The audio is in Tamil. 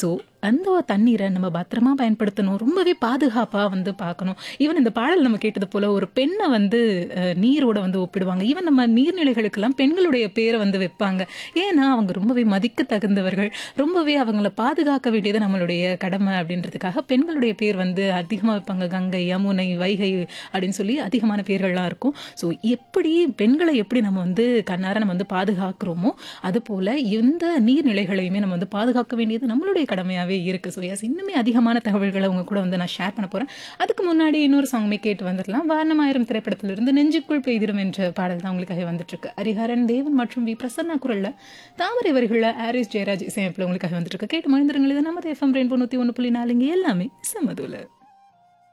ஸோ அந்த தண்ணீரை நம்ம பத்திரமா பயன்படுத்தணும் ரொம்பவே பாதுகாப்பாக வந்து பார்க்கணும் ஈவன் இந்த பாடல் நம்ம கேட்டது போல ஒரு பெண்ணை வந்து அஹ், நீரோட வந்து ஒப்பிடுவாங்க ஈவன் நம்ம நீர்நிலைகளுக்கெல்லாம் பெண்களுடைய பேரை வந்து வைப்பாங்க ஏன்னா அவங்க ரொம்பவே மதிக்க தகுந்தவர்கள் ரொம்பவே அவங்கள பாதுகாக்க வேண்டியது நம்மளுடைய கடமை அப்படின்றதுக்காக பெண்களுடைய பேர் வந்து அதிகமாக வைப்பாங்க கங்கை யமுனை வைகை அப்படின்னு சொல்லி அதிகமான பேர்கள்லாம் இருக்கும் ஸோ எப்படி பெண்களை எப்படி நம்ம வந்து கண்ணார நம்ம வந்து பாதுகாக்கிறோமோ அது போல இந்த நீர்நிலைகளையுமே நம்ம வந்து பாதுகாக்க வேண்டியது நம்மளுடைய கடமையாகவே இருக்கு ஸோ எஸ் இன்னுமே அதிகமான தகவல்களை உங்க கூட வந்து நான் ஷேர் பண்ண போறேன் அதுக்கு முன்னாடி இன்னொரு சாங்மே கேட்டு வந்துடலாம் வாரணமாயிரம் திரைப்படத்திலிருந்து நெஞ்சுக்குள் பெய்திரும் என்ற பாடல் தான் உங்களுக்காக வந்துட்டு இருக்கு ஹரிஹரன் தேவன் மற்றும் வி பிரசன்னா குரல்ல தாமரை வரிகளில் ஆரிஸ் ஜெயராஜ் இசையமைப்பில் உங்களுக்காக வந்துட்டு இருக்கு கேட்டு மகிழ்ந்துருங்கள் இது நம்ம எஃப்எம் ரெயின்போ நூற்றி ஒன்று புள்ளி நாலுங்க எல்லாமே சமதுல